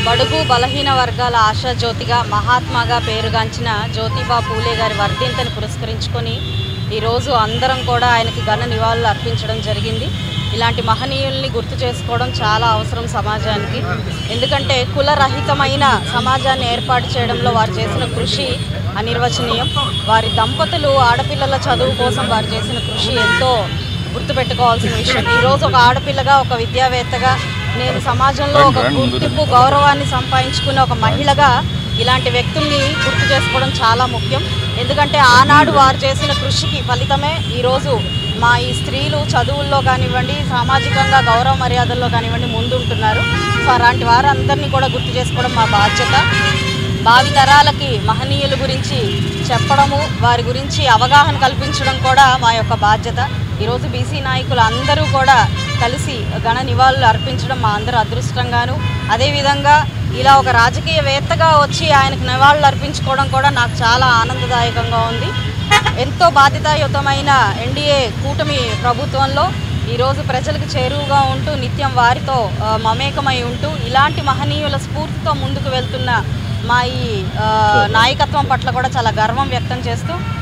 బడుగు బలహీన వర్గాల ఆశాజ్యోతిగా మహాత్మాగా పేరుగాంచిన జ్యోతిబా పూలే గారి వర్ధంతిని పురస్కరించుకొని ఈరోజు అందరం కూడా ఆయనకి ఘన నివాళులు అర్పించడం జరిగింది ఇలాంటి మహనీయుల్ని గుర్తు చేసుకోవడం చాలా అవసరం సమాజానికి ఎందుకంటే కులరహితమైన సమాజాన్ని ఏర్పాటు చేయడంలో వారు చేసిన కృషి అనిర్వచనీయం వారి దంపతులు ఆడపిల్లల చదువు కోసం వారు చేసిన కృషి ఎంతో గుర్తుపెట్టుకోవాల్సిన విషయం ఈరోజు ఒక ఆడపిల్లగా ఒక విద్యావేత్తగా నేను సమాజంలో ఒక గుర్తింపు గౌరవాన్ని సంపాదించుకునే ఒక మహిళగా ఇలాంటి వ్యక్తుల్ని గుర్తు చేసుకోవడం చాలా ముఖ్యం ఎందుకంటే ఆనాడు వారు చేసిన కృషికి ఫలితమే ఈరోజు మా ఈ స్త్రీలు చదువుల్లో కానివ్వండి సామాజికంగా గౌరవ మర్యాదల్లో కానివ్వండి ముందుంటున్నారు సో అలాంటి వారందరినీ కూడా గుర్తు చేసుకోవడం మా బాధ్యత భావి తరాలకి మహనీయుల గురించి చెప్పడము వారి గురించి అవగాహన కల్పించడం కూడా మా యొక్క బాధ్యత ఈరోజు బీసీ నాయకులు అందరూ కూడా కలిసి ఘన నివాళులు అర్పించడం మా అందరూ అదృష్టంగాను అదేవిధంగా ఇలా ఒక రాజకీయవేత్తగా వచ్చి ఆయనకు నివాళులు అర్పించుకోవడం కూడా నాకు చాలా ఆనందదాయకంగా ఉంది ఎంతో బాధ్యతాయుతమైన ఎన్డీఏ కూటమి ప్రభుత్వంలో ఈరోజు ప్రజలకు చేరువుగా ఉంటూ నిత్యం వారితో ఆ, మమేకమై ఉంటూ ఇలాంటి మహనీయుల స్ఫూర్తితో ముందుకు వెళ్తున్న మా ఈ ఆ, నాయకత్వం పట్ల కూడా చాలా గర్వం వ్యక్తం చేస్తూ